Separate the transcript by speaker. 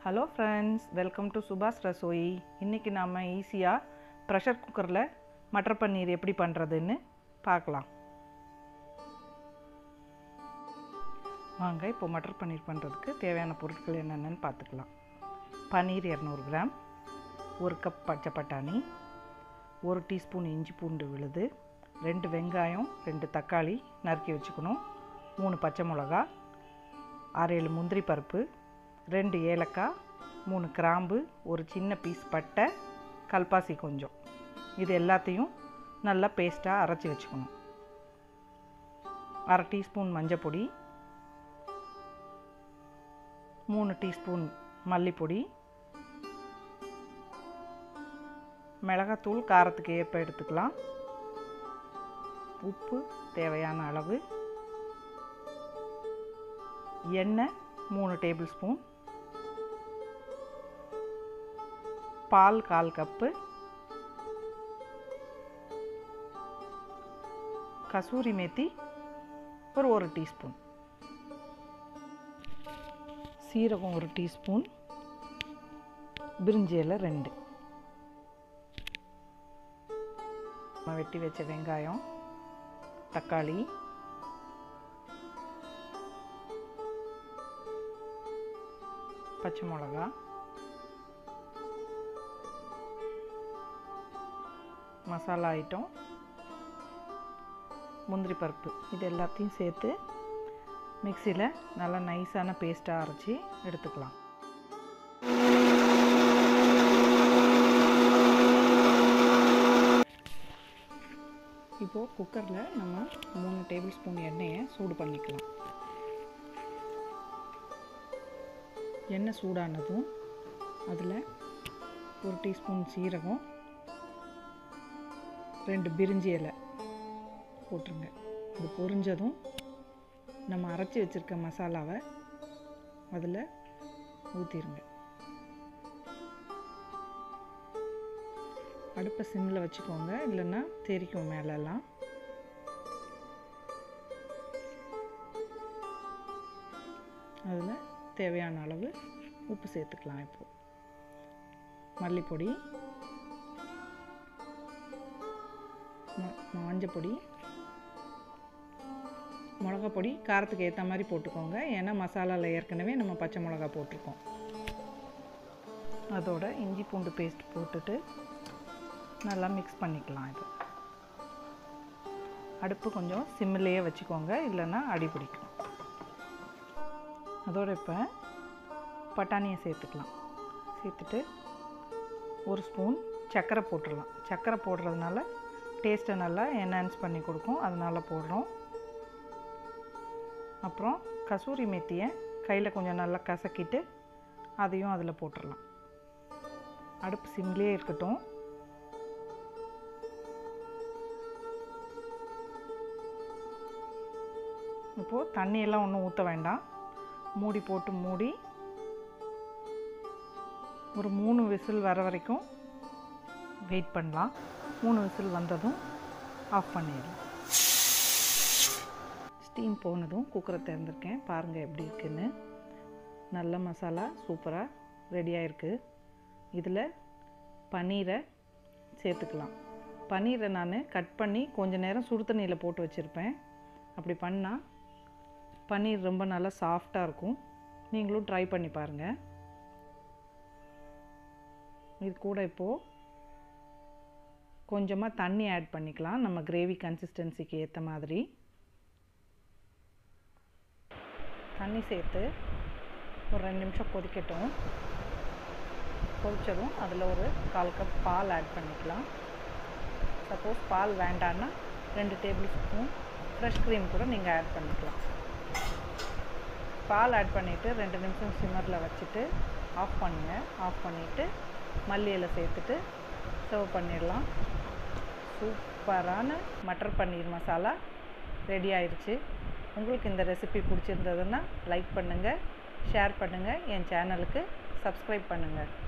Speaker 1: hello friends welcome to சுபாஷ் ரசோயி இன்றைக்கி நாம் ஈஸியாக ப்ரெஷர் குக்கரில் மட்டர் பன்னீர் எப்படி பண்ணுறதுன்னு பார்க்கலாம் வாங்க இப்போ மட்டர் பன்னீர் பண்ணுறதுக்கு தேவையான பொருட்கள் என்னென்னு பார்த்துக்கலாம் பன்னீர் இரநூறு கிராம் ஒரு கப் பச்சை பட்டாணி ஒரு டீஸ்பூன் இஞ்சி பூண்டு விழுது ரெண்டு வெங்காயம் ரெண்டு தக்காளி நறுக்கி வச்சுக்கணும் மூணு பச்சை மிளகா ஆறு ஏழு முந்திரி பருப்பு ரெண்டு ஏலக்காய் மூணு கிராம்பு ஒரு சின்ன பீஸ் பட்டை கல்பாசி கொஞ்சம் இது எல்லாத்தையும் நல்லா பேஸ்ட்டாக அரைச்சி வச்சுக்கணும் அரை டீஸ்பூன் மஞ்சள் பொடி மூணு டீஸ்பூன் மல்லிப்பொடி மிளகாத்தூள் காரத்துக்கு ஏற்ப எடுத்துக்கலாம் உப்பு தேவையான அளவு எண்ணெய் மூணு டேபிள் ஸ்பூன் பால் கால் கப்பு கசூரி மேத்தி ஒரு ஒரு டீஸ்பூன் சீரகம் ஒரு டீஸ்பூன் பிரிஞ்சி இலை ரெண்டு நம்ம வெட்டி வச்ச வெங்காயம் தக்காளி பச்சை மிளகா மசாலா ஐட்டம் முந்திரி பருப்பு இது எல்லாத்தையும் சேர்த்து மிக்சியில் நல்லா நைஸான பேஸ்ட்டாக அரைச்சி எடுத்துக்கலாம் இப்போது குக்கரில் நம்ம மூணு டேபிள் ஸ்பூன் எண்ணெயை சூடு பண்ணிக்கலாம் எண்ணெய் சூடானதும் அதில் ஒரு டீஸ்பூன் சீரகம் ரெண்டு பிரிஞ்சி இலை போட்டுருங்க இது பொரிஞ்சதும் நம்ம அரைச்சி வச்சுருக்க மசாலாவை அதில் ஊற்றிடுங்க அடுப்பை சிம்மில் வச்சுக்கோங்க இல்லைன்னா தெரிக்கும் மேலெல்லாம் அதில் தேவையான அளவு உப்பு சேர்த்துக்கலாம் இப்போது மல்லிப்பொடி மஞ்சப்பொடி மிளகா பொடி காரத்துக்கு ஏற்ற மாதிரி போட்டுக்கோங்க ஏன்னா மசாலாவில் ஏற்கனவே நம்ம பச்சை மிளகா போட்டிருக்கோம் அதோட இஞ்சி பூண்டு பேஸ்ட் போட்டுட்டு நல்லா மிக்ஸ் பண்ணிக்கலாம் இது அடுப்பு கொஞ்சம் சிம்மிலேயே வச்சுக்கோங்க இல்லைன்னா அடி பிடிக்கும் அதோட இப்போ பட்டாணியை சேர்த்துக்கலாம் சேர்த்துட்டு ஒரு ஸ்பூன் சர்க்கரை போட்டுடலாம் சர்க்கரை போடுறதுனால டேஸ்ட்டை நல்லா என்ஹான்ஸ் பண்ணி கொடுக்கும் அதனால் போடுறோம் அப்புறம் கசூரி மெத்தியை கையில் கொஞ்சம் நல்லா கசக்கிட்டு அதையும் அதில் போட்டுடலாம் அடுப்பு சிம்லேயே இருக்கட்டும் இப்போது தண்ணியெல்லாம் ஒன்றும் ஊற்ற வேண்டாம் மூடி போட்டு மூடி ஒரு மூணு விசில் வர வரைக்கும் வெயிட் பண்ணலாம் மூணு விசில் வந்ததும் ஆஃப் பண்ணிடலாம் ஸ்டீம் போனதும் குக்கரை திறந்துருக்கேன் பாருங்கள் எப்படி இருக்குன்னு நல்ல மசாலா சூப்பராக ரெடியாக இருக்குது இதில் பன்னீரை சேர்த்துக்கலாம் பன்னீரை நான் கட் பண்ணி கொஞ்ச நேரம் சுடு தண்ணியில் போட்டு வச்சுருப்பேன் அப்படி பண்ணால் பன்னீர் ரொம்ப நல்லா சாஃப்டாக இருக்கும் நீங்களும் ட்ரை பண்ணி பாருங்கள் இது கூட இப்போது கொஞ்சமாக தண்ணி ஆட் பண்ணிக்கலாம் நம்ம கிரேவி கன்சிஸ்டன்சிக்கு ஏற்ற மாதிரி தண்ணி சேர்த்து ஒரு ரெண்டு நிமிஷம் கொதிக்கட்டும் கொதித்ததும் அதில் ஒரு கால் கப் பால் ஆட் பண்ணிக்கலாம் சப்போஸ் பால் வேண்டான்னா ரெண்டு டேபிள் ஸ்பூன் ஃப்ரெஷ் க்ரீம் கூட நீங்கள் ஆட் பண்ணிக்கலாம் பால் ஆட் பண்ணிவிட்டு ரெண்டு நிமிஷம் சிம்மரில் வச்சுட்டு ஆஃப் பண்ணுங்கள் ஆஃப் பண்ணிவிட்டு மல்லி இலை சேர்த்துட்டு சர்வ் பண்ணிடலாம் சூப்பரான மட்டர் பன்னீர் மசாலா ரெடி ஆயிடுச்சு உங்களுக்கு இந்த ரெசிபி பிடிச்சிருந்ததுன்னா லைக் பண்ணுங்கள் ஷேர் பண்ணுங்கள் என் சேனலுக்கு சப்ஸ்கிரைப் பண்ணுங்கள்